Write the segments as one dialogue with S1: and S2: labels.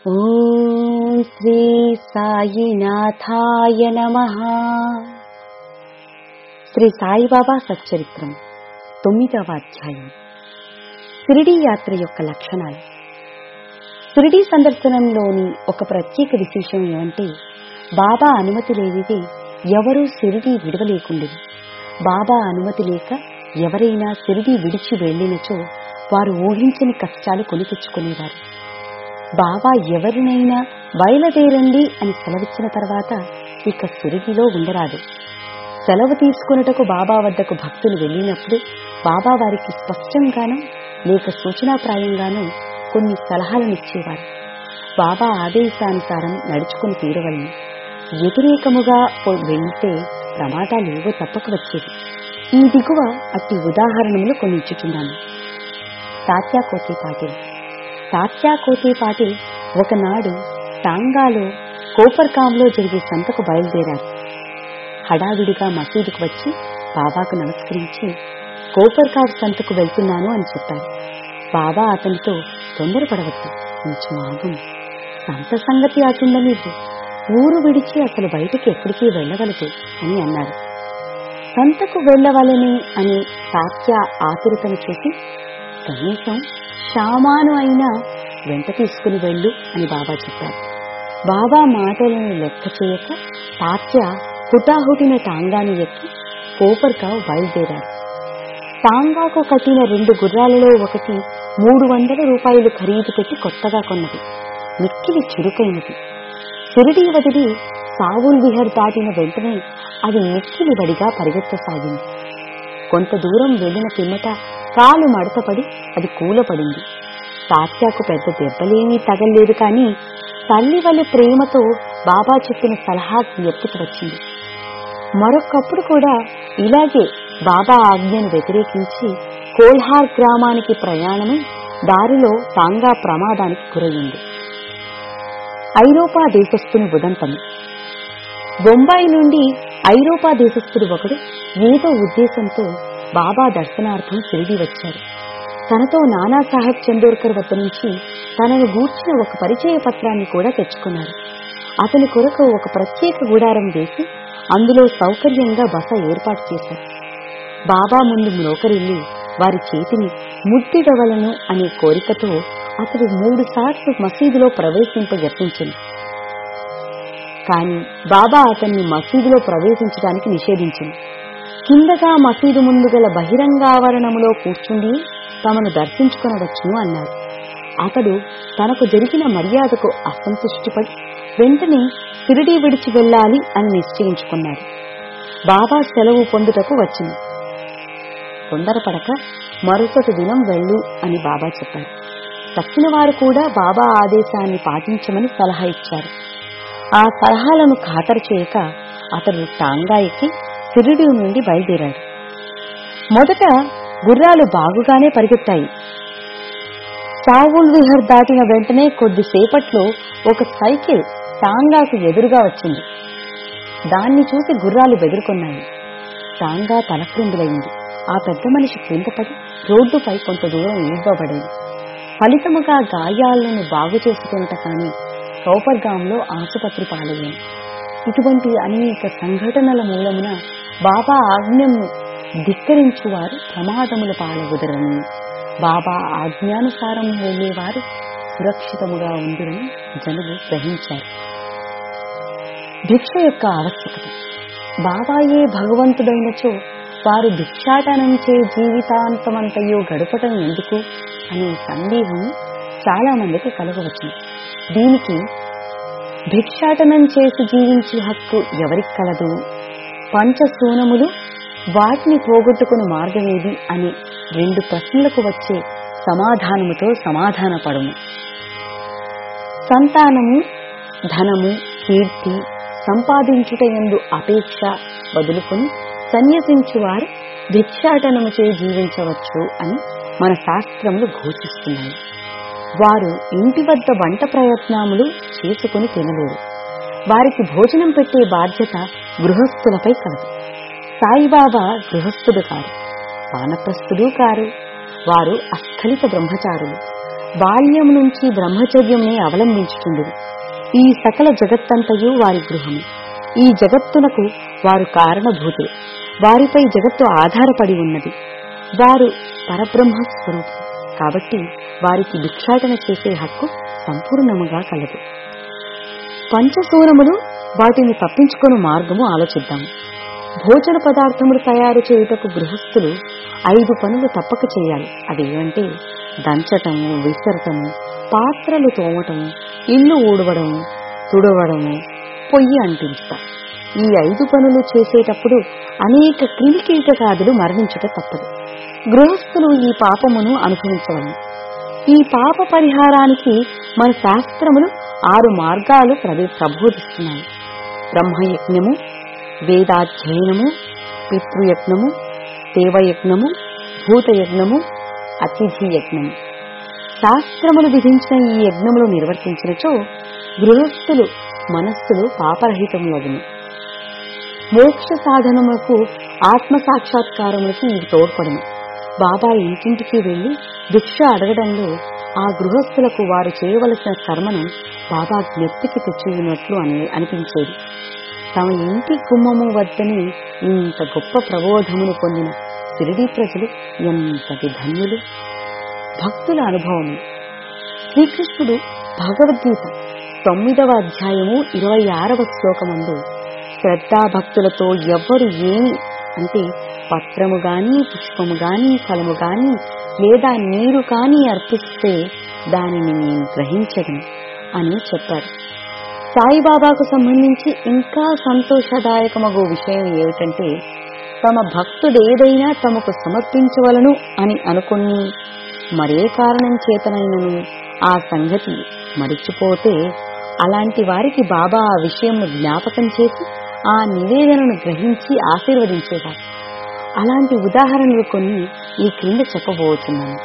S1: ఓం శ్రీ సాయినాథాయ నమ శ్రీ సాయిబాబా సచ్చరిత్రం తొమ్మిదవ అధ్యాయం షిరిడీ యాత్ర యొక్క లక్షణాలు షిరిడీ సందర్శనంలోని ఒక ప్రత్యేక విశేషం ఏమంటే బాబా అనుమతి లేనిదే ఎవరూ షిరిడీ విడవలేకుండేది బాబా అనుమతి లేక ఎవరైనా షిరిడీ విడిచి వెళ్లినచో వారు ఊహించని కష్టాలు కొని తెచ్చుకునేవారు బాబా ఎవరినైనా బయలుదేరండి అని సెలవిచ్చిన తర్వాత ఇక షిరిడిలో ఉండరాదు సెలవు తీసుకున్నటకు బాబా వద్దకు భక్తులు వెళ్ళినప్పుడు బాబా వారికి స్పష్టంగానూ లేక సూచనాప్రాయంగానూ కొన్ని సలహాలను ఇచ్చేవారు బాబా ఆదేశానుసారం నడుచుకుని తీరవలను వ్యతిరేకముగా వెళ్తే ప్రమాదాలు ఏవో తప్పక వచ్చేవి ఈ దిగువ అట్టి ఉదాహరణములు కొన్ని ఇచ్చుచున్నాను తాత్యా కోతే పాటిల్ తాత్యా కోతే పాటిల్ ఒకనాడు టాంగాలో కోపర్కాంలో జరిగే సంతకు బయలుదేరారు హడావిడిగా మసీదుకు వచ్చి బాబాకు నమస్కరించి కోపర్కావ్ సంతకు వెళ్తున్నాను అని చెప్పారు బాబా అతనితో తొందరపడవద్దు కొంచెం ఆగం సంత సంగతి అటుండలేదు ఊరు విడిచి అసలు బయటికి ఎక్కడికి వెళ్ళగలదు అని అన్నారు సంతకు వెళ్ళవలని అని సాత్య ఆతురతను చూసి కనీసం షామాను అయినా వెంట తీసుకుని వెళ్ళు అని బాబా చెప్పారు బాబా మాటలను లెక్క చేయక తాత్య హుటాహుటిన టాంగాను ఎక్కి కోపర్కావ్ బయలుదేరారు టాంగాకు కట్టిన రెండు గుర్రాలలో ఒకటి మూడు వందల రూపాయలు ఖరీదు పెట్టి కొత్తగా కొన్నది మిక్కిలి చురుకైనది షిరిడీ వదిలి సావుల్ విహర్ దాటిన వెంటనే అది మిక్కిలి వడిగా పరిగెత్తసాగింది కొంత దూరం వెళ్లిన పిమ్మట కాలు మడతపడి అది కూలపడింది తాత్యాకు పెద్ద దెబ్బలేమీ తగలేదు కానీ తల్లి వల్ల ప్రేమతో బాబా చెప్పిన సలహా ఎత్తుకు వచ్చింది మరొకప్పుడు కూడా ఇలాగే బాబా ఆజ్ఞను వ్యతిరేకించి కోల్హార్ గ్రామానికి ప్రయాణమై దారిలో టాంగా ప్రమాదానికి గురయ్యింది ఐరోపా దేశస్థుని ఉదంతము బొంబాయి నుండి ఐరోపా దేశస్థుడు ఒకడు ఏదో ఉద్దేశంతో బాబా దర్శనార్థం తిరిగి వచ్చారు తనతో నానాసాహెబ్ చందోర్కర్ వద్ద నుంచి తనను గూర్చిన ఒక పరిచయ పత్రాన్ని కూడా తెచ్చుకున్నారు అతని కొరకు ఒక ప్రత్యేక గుడారం వేసి అందులో సౌకర్యంగా బస ఏర్పాటు చేశారు బాబా ముందు మ్రోకరిల్లి వారి చేతిని ముద్దిడవలను అనే కోరికతో అతడు మూడు సార్లు మసీదులో ప్రవేశింప యత్నించింది కాని బాబా అతన్ని మసీదులో ప్రవేశించడానికి నిషేధించింది కిందగా మసీదు ముందు గల బహిరంగావరణములో కూర్చుండి తమను దర్శించుకొనవచ్చును అన్నారు అతడు తనకు జరిగిన మర్యాదకు అసంతుష్టిపడి వెంటనే తిరిడి విడిచి వెళ్ళాలి అని నిశ్చయించుకున్నాడు బాబా సెలవు పొందుటకు వచ్చింది తొందరపడక మరుసటి దినం వెళ్ళు అని బాబా చెప్పారు తక్కిన వారు కూడా బాబా ఆదేశాన్ని పాటించమని సలహా ఇచ్చారు ఆ సలహాలను ఖాతరు చేయక అతడు టాంగా ఎక్కి సిరిడి నుండి బయలుదేరాడు మొదట గుర్రాలు బాగుగానే పరిగెత్తాయి సావుల్ విహర్ దాటిన వెంటనే కొద్దిసేపట్లో ఒక సైకిల్ టాంగాకు ఎదురుగా వచ్చింది దాన్ని చూసి గుర్రాలు బెదురుకొన్నాయి టాంగా తలక్రిందులైంది ఆ పెద్ద మనిషి క్రిందపడి రోడ్డుపై కొంత దూరం ఇవ్వబడేది ఫలితముగా గాయాలను బాగు చేసుకున్నట కాని కౌపర్గాంలో ఆసుపత్రి పాలయ్యాను ఇటువంటి అనేక సంఘటనల మూలమున బాబా ఆజ్ఞను ధిక్కరించువారు ప్రమాదముల పాలగుదరని బాబా ఆజ్ఞానుసారం వెళ్లేవారు సురక్షితముగా ఉందిరని జనులు గ్రహించారు భిక్ష యొక్క ఆవశ్యకత బాబాయే భగవంతుడైనచో వారు భిక్షాటనంచే జీవితాంతమంతయో గడపటం ఎందుకు అనే సందేహం చాలా మందికి కలగవచ్చు దీనికి భిక్షాటనం చేసి జీవించే హక్కు ఎవరికి కలదు పంచసూనములు వాటిని పోగొట్టుకుని మార్గమేది అని రెండు ప్రశ్నలకు వచ్చే సమాధానముతో సమాధానపడము సంతానము ధనము కీర్తి సంపాదించుట ఎందు అపేక్ష వదులుకుని సన్యసించువారు భిక్షాటనము చే జీవించవచ్చు అని మన శాస్త్రములు ఘోషిస్తున్నాయి వారు ఇంటి వద్ద వంట ప్రయత్నములు చేసుకుని తినలేరు వారికి భోజనం పెట్టే బాధ్యత గృహస్థులపై కలదు సాయిబాబా గృహస్థుడు కారు వానప్రస్థుడు కారు వారు అస్ఖలిత బ్రహ్మచారులు బాల్యం నుంచి బ్రహ్మచర్యంని అవలంబించుతుండరు ఈ సకల జగత్తంతయు వారి గృహము ఈ జగత్తునకు వారు కారణభూతులు వారిపై జగత్తు ఆధారపడి ఉన్నది వారు పరబ్రహ్మ స్వరూపం కాబట్టి వారికి భిక్షాటన చేసే హక్కు సంపూర్ణముగా కలదు పంచసూరములు వాటిని తప్పించుకొని మార్గము ఆలోచిద్దాము భోజన పదార్థములు తయారు చేయుటకు గృహస్థులు ఐదు పనులు తప్పక చేయాలి అవేమంటే దంచటము విసరటము పాత్రలు తోమటము ఇల్లు ఊడవడము తుడవడము పొయ్యి అంటించుట ఈ ఐదు పనులు చేసేటప్పుడు అనేక క్రిమికీటకాదులు మరణించుట తప్పదు గృహస్థులు ఈ పాపమును అనుభవించవలను ఈ పాప పరిహారానికి మన శాస్త్రములు ఆరు మార్గాలు ప్రవే ప్రబోధిస్తున్నాయి బ్రహ్మయజ్ఞము వేదాధ్యయనము పితృయజ్ఞము దేవయజ్ఞము భూతయజ్ఞము అతిథి యజ్ఞము శాస్త్రములు విధించిన ఈ యజ్ఞములు నిర్వర్తించినచో గృహస్థులు మనస్సులు పాపరహితములగును మోక్ష సాధనములకు ఆత్మ సాక్షాత్కారములకు ఇవి తోడ్పడను బాబా ఇంటింటికి వెళ్లి భిక్ష అడగడంలో ఆ గృహస్థులకు వారు చేయవలసిన కర్మను బాబా జ్ఞప్తికి తెచ్చినట్లు అని అనిపించేది తమ ఇంటి గుమ్మము వద్దని ఇంత గొప్ప ప్రబోధమును పొందిన సిరిడి ప్రజలు ఎంతటి ధన్యులు భక్తుల అనుభవము శ్రీకృష్ణుడు భగవద్గీత తొమ్మిదవ అధ్యాయము ఇరవై ఆరవ శ్లోకమందు శ్రద్ధాభక్తులతో ఎవ్వరు ఏమి అంటే పత్రము గాని పుష్పము గాని ఫలము గాని లేదా నీరు కాని అర్పిస్తే దానిని నేను గ్రహించను అని చెప్పారు సాయిబాబాకు సంబంధించి ఇంకా సంతోషదాయకమగు విషయం ఏమిటంటే తమ భక్తుడేదైనా తమకు సమర్పించవలను అని అనుకుని మరే కారణం చేతనైనను ఆ సంగతి మరిచిపోతే అలాంటి వారికి బాబా ఆ విషయంను జ్ఞాపకం చేసి ఆ నివేదనను గ్రహించి ఆశీర్వదించేవారు అలాంటి ఉదాహరణలు కొన్ని ఈ క్రింద చెప్పబోతున్నాను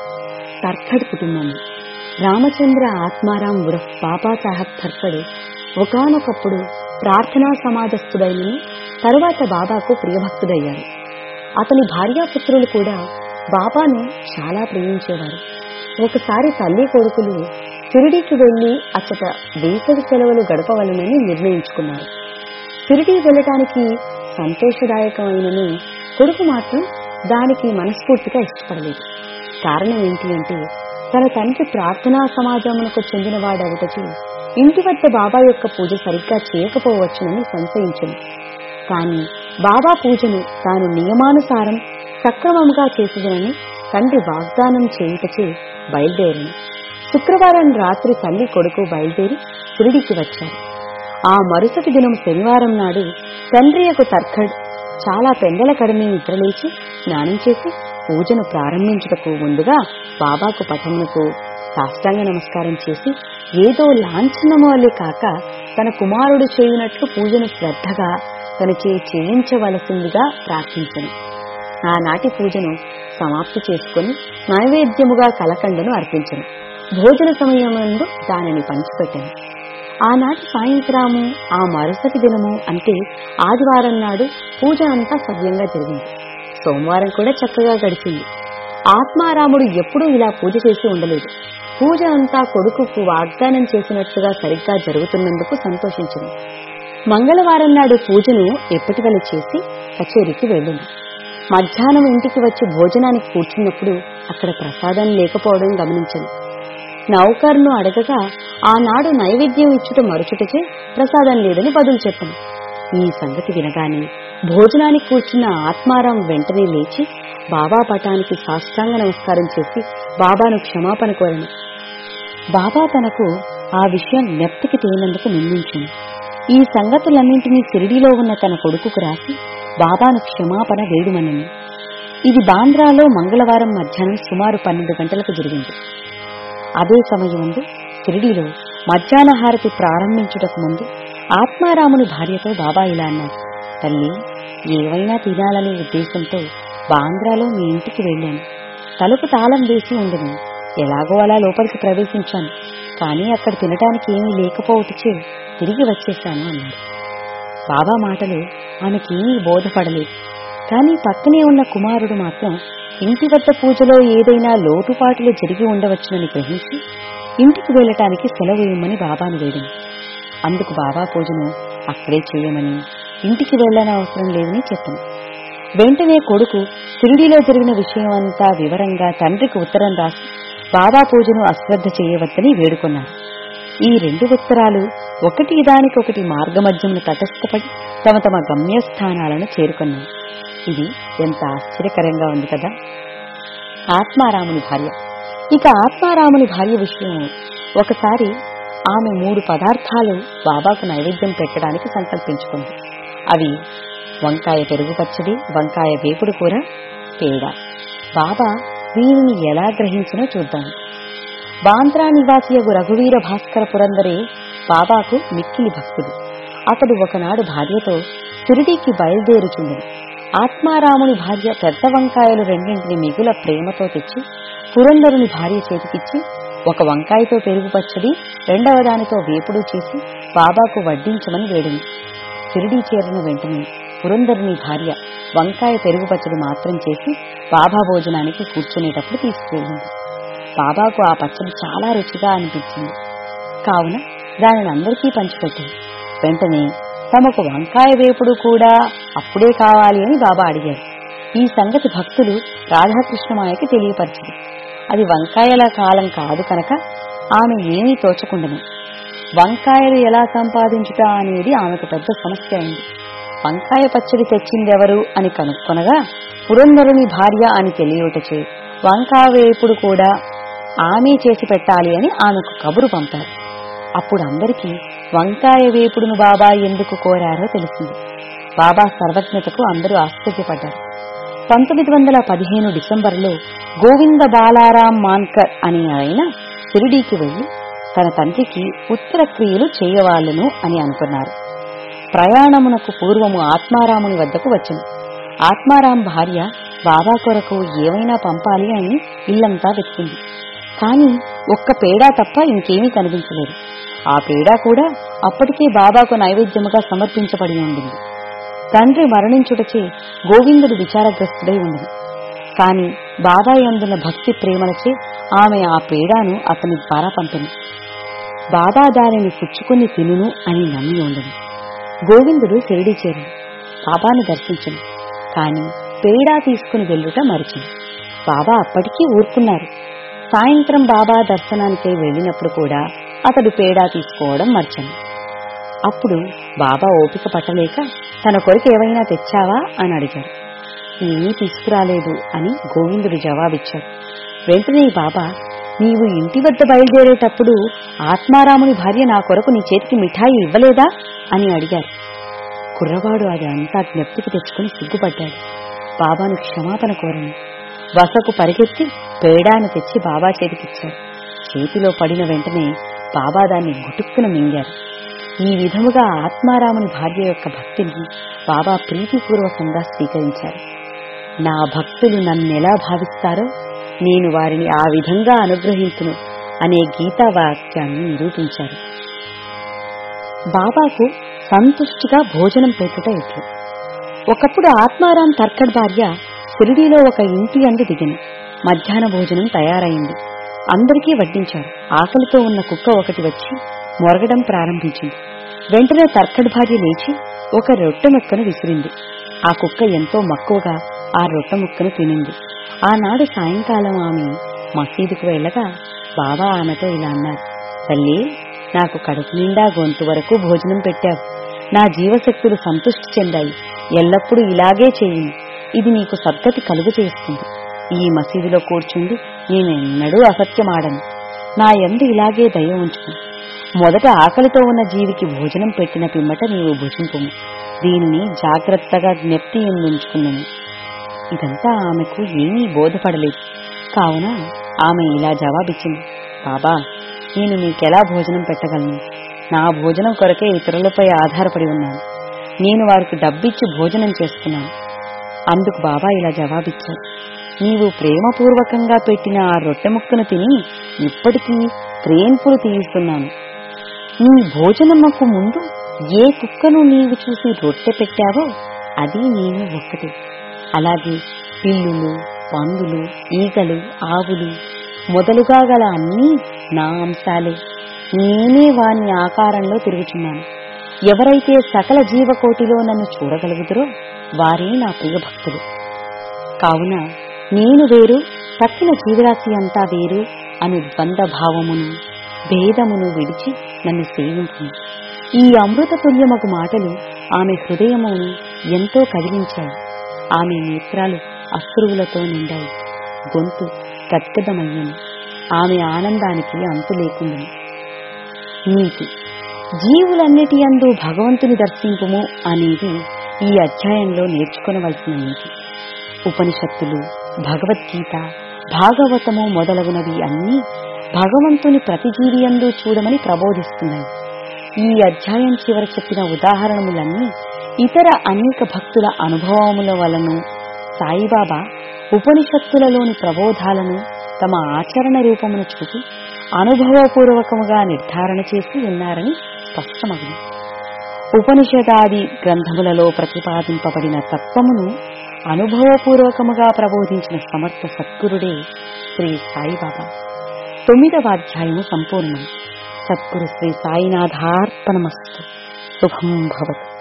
S1: తర్ఖడ్ కుటుంబము రామచంద్ర ఆత్మారాం ఉరఫ్ బాబాసాహెబ్ తర్ఖడ్ ఒకనొకప్పుడు ప్రార్థనా సమాజస్థుడైన తరువాత బాబాకు ప్రియభక్తుడయ్యాడు అతని భార్యాపుత్రులు కూడా బాబాను చాలా ప్రేమించేవారు ఒకసారి తల్లి కొడుకులు షిరిడీకి వెళ్లి అచ్చట వేసవి సెలవులు గడపవలనని నిర్ణయించుకున్నారు షిరిడీ వెళ్ళటానికి సంతోషదాయకమైనను కొడుకు మాత్రం దానికి మనస్ఫూర్తిగా ఇష్టపడలేదు కారణం ఏంటి అంటే తన తండ్రి ప్రార్థనా సమాజమునకు చెందినవాడవుటచు ఇంటి వద్ద బాబా యొక్క పూజ సరిగ్గా చేయకపోవచ్చునని సంశయించింది కాని బాబా పూజను తాను నియమానుసారం సక్రమంగా చేసేదనని తండ్రి వాగ్దానం చేయుటచే బయలుదేరిను శుక్రవారం రాత్రి తల్లి కొడుకు బయలుదేరి షిరిడికి వచ్చారు ఆ మరుసటి దినం శనివారం నాడు తండ్రి యొక్క తర్ఖడ్ చాలా పెందల కడిమి నిద్రలేచి స్నానం చేసి పూజను ప్రారంభించుటకు ముందుగా బాబాకు పఠమునకు సాష్టాంగ నమస్కారం చేసి ఏదో లాంఛనము వల్లే కాక తన కుమారుడు చేయునట్లు పూజను శ్రద్ధగా తనచే చేయించవలసిందిగా ప్రార్థించను ఆనాటి పూజను సమాప్తి చేసుకుని నైవేద్యముగా కలకండను అర్పించను భోజన సమయమందు దానిని పంచిపెట్టను ఆనాటి సాయంత్రము ఆ మరుసటి దినము అంటే ఆదివారం నాడు పూజ అంతా సవ్యంగా జరిగింది సోమవారం కూడా చక్కగా గడిచింది ఆత్మారాముడు ఎప్పుడూ ఇలా పూజ చేసి ఉండలేదు పూజ అంతా కొడుకుకు వాగ్దానం చేసినట్లుగా సరిగ్గా జరుగుతున్నందుకు సంతోషించింది మంగళవారం నాడు పూజను ఎప్పటివల్ల చేసి కచేరీకి వెళ్ళింది మధ్యాహ్నం ఇంటికి వచ్చి భోజనానికి కూర్చున్నప్పుడు అక్కడ ప్రసాదం లేకపోవడం గమనించింది నౌకర్ను అడగగా ఆనాడు నైవేద్యం ఇచ్చుట మరుచుటచే ప్రసాదం లేదని బదులు చెప్పను ఈ సంగతి వినగానే భోజనానికి కూర్చున్న ఆత్మారాం వెంటనే లేచి బాబా పటానికి సాష్టాంగ నమస్కారం చేసి బాబాను క్షమాపణ కోరను బాబా తనకు ఆ విషయం జ్ఞప్తికి తేనందుకు నిందించింది ఈ సంగతులన్నింటినీ సిరిడిలో ఉన్న తన కొడుకుకు రాసి బాబాను క్షమాపణ వేడుమనని ఇది బాంద్రాలో మంగళవారం మధ్యాహ్నం సుమారు పన్నెండు గంటలకు జరిగింది అదే సమయమందు షిరిడీలో మధ్యాహ్న హారతి ప్రారంభించుటకు ముందు ఆత్మారాముని భార్యతో బాబా ఇలా అన్నారు తల్లి ఏవైనా తినాలనే ఉద్దేశంతో బాంద్రాలో మీ ఇంటికి వెళ్ళాను తలుపు తాళం వేసి ఉండను ఎలాగో అలా లోపలికి ప్రవేశించాను కానీ అక్కడ తినటానికి ఏమీ లేకపోవటచే తిరిగి వచ్చేశాను అన్నారు బాబా మాటలు ఆమెకేమీ బోధపడలేదు కానీ పక్కనే ఉన్న కుమారుడు మాత్రం ఇంటి వద్ద పూజలో ఏదైనా లోటుపాటులు జరిగి ఉండవచ్చునని గ్రహించి ఇంటికి వెళ్ళటానికి సెలవు ఇమ్మని బాబాను వేడింది అందుకు బాబా పూజను అక్కడే చేయమని ఇంటికి వెళ్ళనవసరం లేదని చెప్పింది వెంటనే కొడుకు షిరిడీలో జరిగిన విషయం అంతా వివరంగా తండ్రికి ఉత్తరం రాసి బాబా పూజను అశ్రద్ధ చేయవద్దని వేడుకొన్నారు ఈ రెండు ఉత్తరాలు ఒకటి దానికొకటి మార్గమధ్యమును తటస్థపడి తమ తమ గమ్యస్థానాలను చేరుకున్నాయి ఇది ఎంత ఆశ్చర్యకరంగా ఉంది కదా ఆత్మారాముని భార్య ఇక ఆత్మారాముని భార్య విషయం ఒకసారి ఆమె మూడు పదార్థాలు బాబాకు నైవేద్యం పెట్టడానికి సంకల్పించుకుంది అవి వంకాయ పెరుగు పచ్చడి వంకాయ వేపుడు కూర పేడ బాబా వీరిని ఎలా గ్రహించినో చూద్దాం బాంద్రా నివాసియగు రఘువీర భాస్కర పురందరే బాబాకు మిక్కిలి భక్తుడు అతడు ఒకనాడు భార్యతో సిరిడీకి బయలుదేరుచుండెను ఆత్మారాముని భార్య పెద్ద వంకాయలు రెండింటిని మిగుల ప్రేమతో తెచ్చి పురందరుని భార్య చేతికిచ్చి ఒక వంకాయతో పెరుగు పచ్చడి రెండవ దానితో వేపుడు చేసి బాబాకు వడ్డించమని వేడింది సిరిడీ చేరిన వెంటనే పురందరుని భార్య వంకాయ పెరుగు పచ్చడి మాత్రం చేసి బాబా భోజనానికి కూర్చునేటప్పుడు తీసుకువెళ్ళింది బాబాకు ఆ పచ్చడి చాలా రుచిగా అనిపించింది కావున దానిని అందరికీ పంచిపెట్టింది వెంటనే తమకు వంకాయ వేపుడు కూడా అప్పుడే కావాలి అని బాబా అడిగారు ఈ సంగతి భక్తులు రాధాకృష్ణమాయకి తెలియపరిచింది అది వంకాయల కాలం కాదు కనుక ఆమె ఏమీ తోచకుండను వంకాయలు ఎలా సంపాదించుట అనేది ఆమెకు పెద్ద సమస్య అయింది వంకాయ పచ్చడి తెచ్చిందెవరు అని కనుక్కొనగా పురంధరుని భార్య అని తెలియటచే వంకాయ వేపుడు కూడా ఆమె చేసి పెట్టాలి అని ఆమెకు కబురు పంపారు అప్పుడు అందరికీ వంకాయ వేపుడును బాబా ఎందుకు కోరారో తెలిసింది బాబా సర్వజ్ఞతకు అందరూ ఆశ్చర్యపడ్డారు పంతొమ్మిది వందల పదిహేను డిసెంబర్లో గోవింద బాలారాం మాన్కర్ అని ఆయన షిరిడీకి వెళ్లి తన తండ్రికి ఉత్తర క్రియలు చేయవాళ్లను అని అనుకున్నారు ప్రయాణమునకు పూర్వము ఆత్మారాముని వద్దకు వచ్చింది ఆత్మారాం భార్య బాబా కొరకు ఏమైనా పంపాలి అని ఇల్లంతా వెతికింది కాని ఒక్క పేడా తప్ప ఇంకేమీ కనిపించలేదు ఆ పేడా కూడా అప్పటికే బాబాకు నైవేద్యముగా సమర్పించబడి ఉండింది తండ్రి మరణించుటచే గోవిందుడు విచారగ్రస్తుడై ఉండదు కాని బాబా యందున భక్తి ప్రేమలచే ఆమె ఆ పేడాను అతని ద్వారా పంపింది బాబా దానిని పుచ్చుకుని తినును అని నమ్మి ఉండదు గోవిందుడు షిరిడి చేరు బాబాను దర్శించను కాని పేడా తీసుకుని వెళ్ళుట మరిచింది బాబా అప్పటికీ ఊరుకున్నారు సాయంత్రం బాబా దర్శనానికై వెళ్ళినప్పుడు కూడా అతడు పేడా తీసుకోవడం మర్చను అప్పుడు బాబా ఓపిక పట్టలేక తన కొరకు ఏవైనా తెచ్చావా అని అడిగారు ఏమీ తీసుకురాలేదు అని గోవిందుడు జవాబిచ్చాడు వెంటనే బాబా నీవు ఇంటి వద్ద బయలుదేరేటప్పుడు ఆత్మారాముని భార్య నా కొరకు నీ చేతికి మిఠాయి ఇవ్వలేదా అని అడిగారు కుర్రవాడు అది అంతా జ్ఞప్తికి తెచ్చుకుని సిగ్గుపడ్డాడు బాబాను క్షమాపణ కోరను వసకు పరిగెత్తి పేడాను తెచ్చి బాబా చేతికిచ్చారు చేతిలో పడిన వెంటనే బాబా దాన్ని గుటుక్కున మింగారు ఈ విధముగా ఆత్మారాముని భార్య యొక్క భక్తిని బాబా ప్రీతిపూర్వకంగా స్వీకరించారు నా భక్తులు నన్నెలా భావిస్తారో నేను వారిని ఆ విధంగా అనుగ్రహించును అనే గీతా వాక్యాన్ని నిరూపించారు బాబాకు సంతుష్టిగా భోజనం పెట్టుట ఇట్లు ఒకప్పుడు ఆత్మారాం తర్కడ్ భార్య షిరిడీలో ఒక ఇంటి అందు దిగిన మధ్యాహ్న భోజనం తయారైంది అందరికీ వడ్డించారు ఆకలితో ఉన్న కుక్క ఒకటి వచ్చి మొరగడం ప్రారంభించింది వెంటనే తర్కడ్ భార్య లేచి ఒక రొట్టె ముక్కను విసిరింది ఆ కుక్క ఎంతో మక్కువగా ఆ రొట్టె ముక్కను తినింది ఆనాడు సాయంకాలం ఆమె మసీదుకు వెళ్ళగా బాబా ఆమెతో ఇలా అన్నారు తల్లి నాకు కడుపు నిండా గొంతు వరకు భోజనం పెట్టావు నా జీవశక్తులు సంతృష్టి చెందాయి ఎల్లప్పుడూ ఇలాగే చేయును ఇది నీకు సద్గతి కలుగు చేస్తుంది ఈ మసీదులో కూర్చుండి నేనెన్నడూ అసత్యమాడను నా ఎందు ఇలాగే దయ ఉంచును మొదట ఆకలితో ఉన్న జీవికి భోజనం పెట్టిన పిమ్మట నీవు భుజింపుము దీనిని జాగ్రత్తగా జ్ఞప్తి ఉంచుకున్నాను ఇదంతా ఆమెకు ఏమీ బోధపడలేదు కావున ఆమె ఇలా జవాబిచ్చింది బాబా నేను నీకెలా భోజనం పెట్టగలను నా భోజనం కొరకే ఇతరులపై ఆధారపడి ఉన్నాను నేను వారికి డబ్బిచ్చి భోజనం చేస్తున్నాను అందుకు బాబా ఇలా జవాబిచ్చారు నీవు ప్రేమపూర్వకంగా పెట్టిన ఆ రొట్టె ముక్కను తిని ఇప్పటికీ త్రేన్పులు తీయిస్తున్నాను నీ భోజనముకు ముందు ఏ కుక్కను నీవు చూసి రొట్టె పెట్టావో అది నేను ఒక్కటే అలాగే పిల్లులు పందులు ఈగలు ఆవులు మొదలుగా గల అన్నీ నా అంశాలే నేనే వాని ఆకారంలో తిరుగుచున్నాను ఎవరైతే సకల జీవకోటిలో నన్ను చూడగలుగుతారో వారే నా ప్రియ భక్తులు కావున నేను వేరు తక్కిన జీవరాశి అంతా వేరు అను ద్వంద్వ భావమును భేదమును విడిచి నన్ను సేవించు ఈ అమృతతుల్యమగు మాటలు ఆమె హృదయమును ఎంతో కదిలించాయి ఆమె నేత్రాలు అశ్రువులతో నిండాయి గొంతు గద్గదమయ్యను ఆమె ఆనందానికి అంతు లేకుండాను నీతి జీవులన్నిటి యందు భగవంతుని దర్శింపుము అనేది ఈ అధ్యాయంలో నేర్చుకొనవలసిన నీతి ఉపనిషత్తులు భగవద్గీత భాగవతము మొదలగునవి అన్నీ భగవంతుని ప్రతి జీవియందు చూడమని ప్రబోధిస్తున్నాయి ఈ అధ్యాయం చివర చెప్పిన ఉదాహరణములన్నీ ఇతర అనేక భక్తుల అనుభవముల వలను సాయిబాబా ఉపనిషత్తులలోని ప్రబోధాలను తమ ఆచరణ రూపమును చూపి అనుభవపూర్వకముగా నిర్ధారణ చేసి ఉన్నారని స్పష్టమగును ఉపనిషదాది గ్రంథములలో ప్రతిపాదింపబడిన తత్వమును అనుభవపూర్వకముగా ప్రబోధించిన సమర్థ సద్గురుడే శ్రీ సాయిబాబా తొమ్మిదవ అధ్యాయము సంపూర్ణం సద్గురు శ్రీ సాయినాథార్పణమస్తు శుభం భవతు